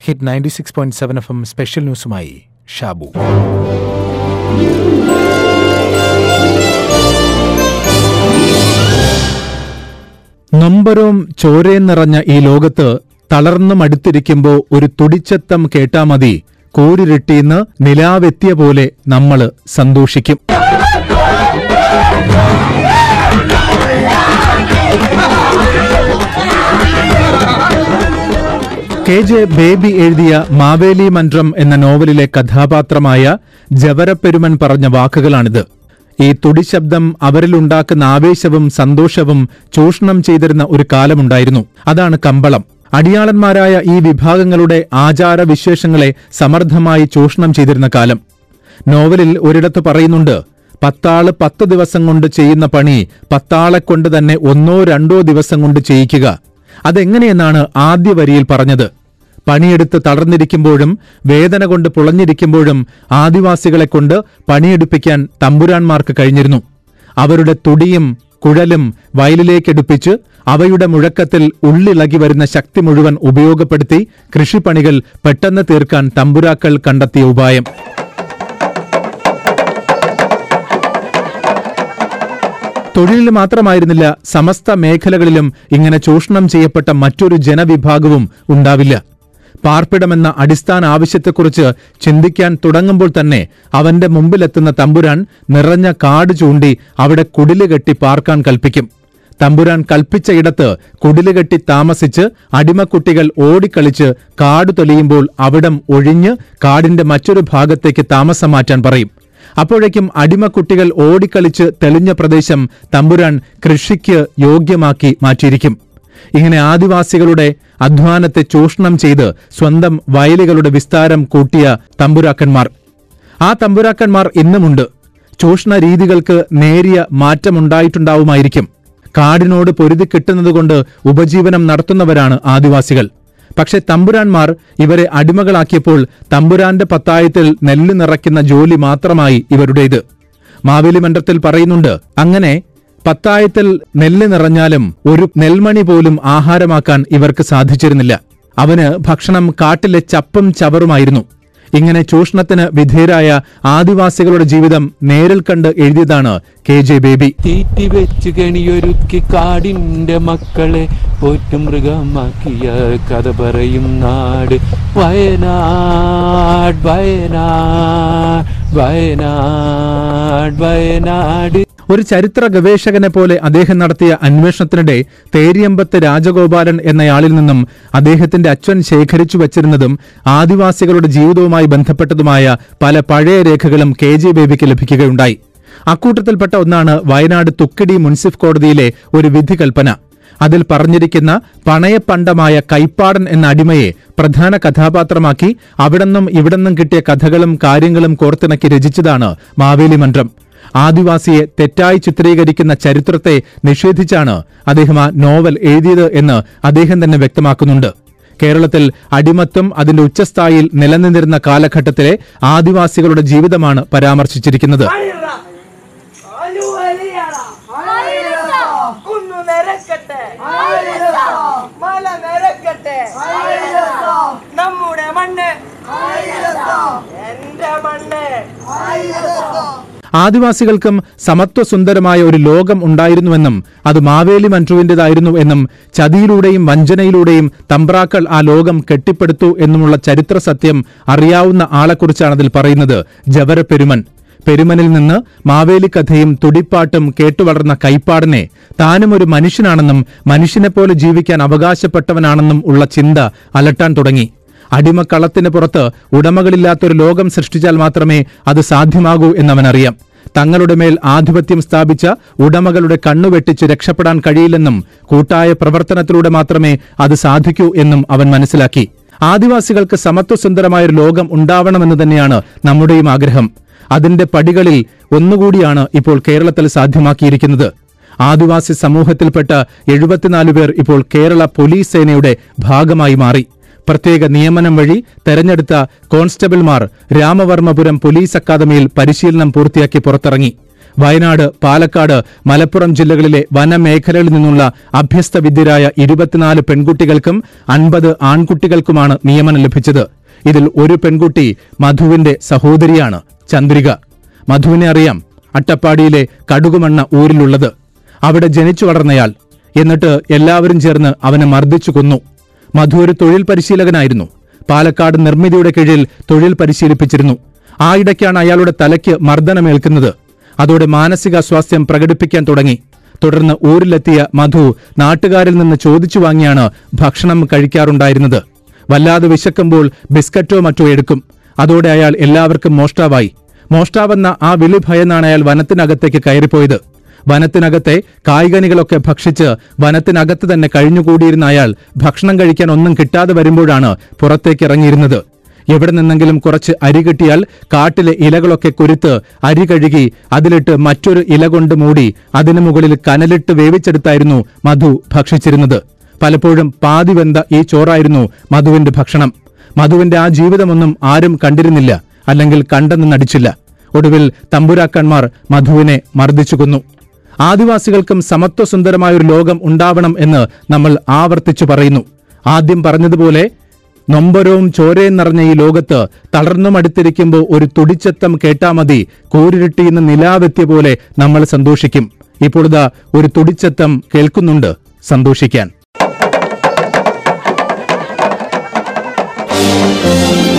hit ninety six point seven F M special ന്യൂസുമായി ഷാബു നൊമ്പരവും ചോരയും നിറഞ്ഞ ഈ ലോകത്ത് തളർന്നു മടുത്തിരിക്കുമ്പോ ഒരു തുടിച്ചത്തം കേട്ടാ മതി കൂരിരുട്ടീന്ന് നിലാവെത്തിയ പോലെ നമ്മള് സന്തോഷിക്കും കെ ജെ ബേബി എഴുതിയ മാവേലി മന്ത്രം എന്ന നോവലിലെ കഥാപാത്രമായ ജവരപ്പെരുമൻ പറഞ്ഞ വാക്കുകളാണിത് ഈ തുടിശബ്ദം അവരിലുണ്ടാക്കുന്ന ആവേശവും സന്തോഷവും ചൂഷണം ചെയ്തിരുന്ന ഒരു കാലമുണ്ടായിരുന്നു അതാണ് കമ്പളം അടിയാളന്മാരായ ഈ വിഭാഗങ്ങളുടെ ആചാരവിശേഷങ്ങളെ സമർത്ഥമായി ചൂഷണം ചെയ്തിരുന്ന കാലം നോവലിൽ ഒരിടത്ത് പറയുന്നുണ്ട് പത്താള് പത്ത് ദിവസം കൊണ്ട് ചെയ്യുന്ന പണി പത്താളെ കൊണ്ട് തന്നെ ഒന്നോ രണ്ടോ ദിവസം കൊണ്ട് ചെയ്യിക്കുക അതെങ്ങനെയെന്നാണ് ആദ്യ വരിയിൽ പറഞ്ഞത് പണിയെടുത്ത് തളർന്നിരിക്കുമ്പോഴും വേദന കൊണ്ട് പുളഞ്ഞിരിക്കുമ്പോഴും ആദിവാസികളെ കൊണ്ട് പണിയെടുപ്പിക്കാൻ തമ്പുരാന്മാർക്ക് കഴിഞ്ഞിരുന്നു അവരുടെ തുടിയും കുഴലും വയലിലേക്കെടുപ്പിച്ച് അവയുടെ മുഴക്കത്തിൽ ഉള്ളിളകി വരുന്ന ശക്തി മുഴുവൻ ഉപയോഗപ്പെടുത്തി കൃഷിപ്പണികൾ പെട്ടെന്ന് തീർക്കാൻ തമ്പുരാക്കൾ കണ്ടെത്തിയ ഉപായം തൊഴിലിൽ മാത്രമായിരുന്നില്ല സമസ്ത മേഖലകളിലും ഇങ്ങനെ ചൂഷണം ചെയ്യപ്പെട്ട മറ്റൊരു ജനവിഭാഗവും ഉണ്ടാവില്ല പാർപ്പിടമെന്ന അടിസ്ഥാന ആവശ്യത്തെക്കുറിച്ച് ചിന്തിക്കാൻ തുടങ്ങുമ്പോൾ തന്നെ അവന്റെ മുമ്പിലെത്തുന്ന തമ്പുരാൻ നിറഞ്ഞ കാട് ചൂണ്ടി അവിടെ കുടില് കെട്ടി പാർക്കാൻ കൽപ്പിക്കും തമ്പുരാൻ കൽപ്പിച്ച ഇടത്ത് കുടില് കെട്ടി താമസിച്ച് അടിമക്കുട്ടികൾ ഓടിക്കളിച്ച് കാട് തൊലിയുമ്പോൾ അവിടം ഒഴിഞ്ഞ് കാടിന്റെ മറ്റൊരു ഭാഗത്തേക്ക് താമസം മാറ്റാൻ പറയും അപ്പോഴേക്കും അടിമക്കുട്ടികൾ ഓടിക്കളിച്ച് തെളിഞ്ഞ പ്രദേശം തമ്പുരാൻ കൃഷിക്ക് യോഗ്യമാക്കി മാറ്റിയിരിക്കും ഇങ്ങനെ ആദിവാസികളുടെ അധ്വാനത്തെ ചൂഷണം ചെയ്ത് സ്വന്തം വയലുകളുടെ വിസ്താരം കൂട്ടിയ തമ്പുരാക്കന്മാർ ആ തമ്പുരാക്കന്മാർ ഇന്നുമുണ്ട് ചൂഷണ രീതികൾക്ക് നേരിയ മാറ്റമുണ്ടായിട്ടുണ്ടാവുമായിരിക്കും കാടിനോട് പൊരുതി കിട്ടുന്നതുകൊണ്ട് ഉപജീവനം നടത്തുന്നവരാണ് ആദിവാസികൾ പക്ഷെ തമ്പുരാന്മാർ ഇവരെ അടിമകളാക്കിയപ്പോൾ തമ്പുരാന്റെ പത്തായത്തിൽ നെല്ല് നിറയ്ക്കുന്ന ജോലി മാത്രമായി ഇവരുടേത് മാവേലി മன்றത്തിൽ പറയുന്നുണ്ട് അങ്ങനെ പത്തായത്തിൽ നെല്ല് നിറഞ്ഞാലും ഒരു നെൽമണി പോലും ആഹാരമാക്കാൻ ഇവർക്ക് സാധിച്ചിരുന്നില്ല അവന് ഭക്ഷണം കാട്ടിലെ ചപ്പും ചവറുമായിരുന്നു ഇങ്ങനെ ചൂഷണത്തിന് വിധേയരായ ആദിവാസികളുടെ ജീവിതം നേരിൽ കണ്ട് എഴുതിയതാണ് കെ ജെ ബേബി തീറ്റി വെച്ച് കെണിയൊരുക്കി കാടിന്റെ മക്കളെ പോറ്റും മൃഗമാക്കിയ കഥ പറയും നാട് വയനാട് വയനാട് വയനാട് വയനാട് ഒരു ചരിത്ര ഗവേഷകനെ പോലെ അദ്ദേഹം നടത്തിയ അന്വേഷണത്തിനിടെ തേരിയമ്പത്ത് രാജഗോപാലൻ എന്നയാളിൽ നിന്നും അദ്ദേഹത്തിന്റെ അച്ഛൻ ശേഖരിച്ചു വച്ചിരുന്നതും ആദിവാസികളുടെ ജീവിതവുമായി ബന്ധപ്പെട്ടതുമായ പല പഴയ രേഖകളും കെ ജെ ബേബിക്ക് ലഭിക്കുകയുണ്ടായി അക്കൂട്ടത്തിൽപ്പെട്ട ഒന്നാണ് വയനാട് തുക്കിടി മുൻസിഫ് കോടതിയിലെ ഒരു വിധി കൽപ്പന അതിൽ പറഞ്ഞിരിക്കുന്ന പണയപ്പണ്ടമായ കൈപ്പാടൻ എന്ന അടിമയെ പ്രധാന കഥാപാത്രമാക്കി അവിടെന്നും ഇവിടെന്നും കിട്ടിയ കഥകളും കാര്യങ്ങളും കോർത്തിണക്കി രചിച്ചതാണ് മാവേലി മന്ത്രം ആദിവാസിയെ തെറ്റായി ചിത്രീകരിക്കുന്ന ചരിത്രത്തെ നിഷേധിച്ചാണ് അദ്ദേഹം ആ നോവൽ എഴുതിയത് എന്ന് അദ്ദേഹം തന്നെ വ്യക്തമാക്കുന്നുണ്ട് കേരളത്തിൽ അടിമത്വം അതിന്റെ ഉച്ചസ്ഥായിയിൽ നിലനിന്നിരുന്ന കാലഘട്ടത്തിലെ ആദിവാസികളുടെ ജീവിതമാണ് പരാമർശിച്ചിരിക്കുന്നത് കുന്നു നിരക്കട്ടെ മല നിരക്കട്ടെ നമ്മുടെ മണ്ണ് എന്റെ മണ്ണ് ആദിവാസികൾക്കും സമത്വസുന്ദരമായ ഒരു ലോകം ഉണ്ടായിരുന്നുവെന്നും അത് മാവേലി മഞ്ജുവിന്റേതായിരുന്നു എന്നും ചതിയിലൂടെയും വഞ്ചനയിലൂടെയും തമ്പ്രാക്കൾ ആ ലോകം കെട്ടിപ്പടുത്തു എന്നുമുള്ള ചരിത്ര സത്യം അറിയാവുന്ന ആളെക്കുറിച്ചാണ് അതിൽ പറയുന്നത് ജവര പെരുമൻ പെരുമനിൽ നിന്ന് മാവേലി കഥയും തുടിപ്പാട്ടും കേട്ടുവളർന്ന കൈപ്പാടനെ താനും ഒരു മനുഷ്യനാണെന്നും മനുഷ്യനെപ്പോലെ ജീവിക്കാൻ അവകാശപ്പെട്ടവനാണെന്നും ഉള്ള ചിന്ത അലട്ടാൻ തുടങ്ങി അടിമക്കളത്തിന് പുറത്ത് ഉടമകളില്ലാത്തൊരു ലോകം സൃഷ്ടിച്ചാൽ മാത്രമേ അത് സാധ്യമാകൂ എന്നവനറിയാം തങ്ങളുടെ മേൽ ആധിപത്യം സ്ഥാപിച്ച ഉടമകളുടെ കണ്ണുവെട്ടിച്ച് രക്ഷപ്പെടാൻ കഴിയില്ലെന്നും കൂട്ടായ പ്രവർത്തനത്തിലൂടെ മാത്രമേ അത് സാധിക്കൂ എന്നും അവൻ മനസ്സിലാക്കി ആദിവാസികൾക്ക് സമത്വസുന്ദരമായ ഒരു ലോകം ഉണ്ടാവണമെന്ന് തന്നെയാണ് നമ്മുടെയും ആഗ്രഹം അതിന്റെ പടികളിൽ ഒന്നുകൂടിയാണ് ഇപ്പോൾ കേരളത്തിൽ സാധ്യമാക്കിയിരിക്കുന്നത് ആദിവാസി സമൂഹത്തിൽപ്പെട്ട എഴുപത്തിനാല് പേർ ഇപ്പോൾ കേരള പോലീസ് സേനയുടെ ഭാഗമായി മാറി പ്രത്യേക നിയമനം വഴി തെരഞ്ഞെടുത്ത കോൺസ്റ്റബിൾമാർ രാമവർമ്മപുരം പോലീസ് അക്കാദമിയിൽ പരിശീലനം പൂർത്തിയാക്കി പുറത്തിറങ്ങി വയനാട് പാലക്കാട് മലപ്പുറം ജില്ലകളിലെ വനമേഖലകളിൽ നിന്നുള്ള അഭ്യസ്ത വിദ്യരായ ഇരുപത്തിനാല് പെൺകുട്ടികൾക്കും അൻപത് ആൺകുട്ടികൾക്കുമാണ് നിയമനം ലഭിച്ചത് ഇതിൽ ഒരു പെൺകുട്ടി മധുവിന്റെ സഹോദരിയാണ് ചന്ദ്രിക മധുവിനെ അറിയാം അട്ടപ്പാടിയിലെ കടുകുമണ്ണ ഊരിലുള്ളത് അവിടെ ജനിച്ചു വളർന്നയാൾ എന്നിട്ട് എല്ലാവരും ചേർന്ന് അവനെ മർദ്ദിച്ചു കൊന്നു മധു ഒരു തൊഴിൽ പരിശീലകനായിരുന്നു പാലക്കാട് നിർമ്മിതിയുടെ കീഴിൽ തൊഴിൽ പരിശീലിപ്പിച്ചിരുന്നു ആ ഇടയ്ക്കാണ് അയാളുടെ തലയ്ക്ക് മർദ്ദനമേൽക്കുന്നത് അതോടെ മാനസികാസ്വാസ്ഥ്യം പ്രകടിപ്പിക്കാൻ തുടങ്ങി തുടർന്ന് ഊരിലെത്തിയ മധു നാട്ടുകാരിൽ നിന്ന് ചോദിച്ചു വാങ്ങിയാണ് ഭക്ഷണം കഴിക്കാറുണ്ടായിരുന്നത് വല്ലാതെ വിശക്കുമ്പോൾ ബിസ്ക്കറ്റോ മറ്റോ എടുക്കും അതോടെ അയാൾ എല്ലാവർക്കും മോഷ്ടാവായി മോഷ്ടാവെന്ന ആ വിളി ഭയന്നാണ് അയാൾ വനത്തിനകത്തേക്ക് കയറിപ്പോയത് വനത്തിനകത്തെ കായികനികളൊക്കെ ഭക്ഷിച്ച് വനത്തിനകത്ത് തന്നെ കഴിഞ്ഞുകൂടിയിരുന്ന അയാൾ ഭക്ഷണം കഴിക്കാൻ ഒന്നും കിട്ടാതെ വരുമ്പോഴാണ് പുറത്തേക്ക് ഇറങ്ങിയിരുന്നത് എവിടെ നിന്നെങ്കിലും കുറച്ച് അരി കിട്ടിയാൽ കാട്ടിലെ ഇലകളൊക്കെ കുരുത്ത് അരി കഴുകി അതിലിട്ട് മറ്റൊരു ഇല കൊണ്ട് മൂടി അതിനു മുകളിൽ കനലിട്ട് വേവിച്ചെടുത്തായിരുന്നു മധു ഭക്ഷിച്ചിരുന്നത് പലപ്പോഴും പാതി വെന്ത ഈ ചോറായിരുന്നു മധുവിന്റെ ഭക്ഷണം മധുവിന്റെ ആ ജീവിതമൊന്നും ആരും കണ്ടിരുന്നില്ല അല്ലെങ്കിൽ കണ്ടെന്ന് നടിച്ചില്ല ഒടുവിൽ തമ്പുരാക്കന്മാർ മധുവിനെ മർദ്ദിച്ചു കൊന്നു ആദിവാസികൾക്കും സമത്വസുന്ദരമായ ഒരു ലോകം ഉണ്ടാവണം എന്ന് നമ്മൾ ആവർത്തിച്ചു പറയുന്നു ആദ്യം പറഞ്ഞതുപോലെ നൊമ്പരവും ചോരയും നിറഞ്ഞ ഈ ലോകത്ത് തളർന്നു മടുത്തിരിക്കുമ്പോൾ ഒരു തുടിച്ചത്തം കേട്ടാ മതി കൂരിരുട്ടിയുന്ന നിലാവെത്തിയ പോലെ നമ്മൾ സന്തോഷിക്കും ഇപ്പോഴിതാ ഒരു തുടിച്ചത്തം കേൾക്കുന്നുണ്ട് സന്തോഷിക്കാൻ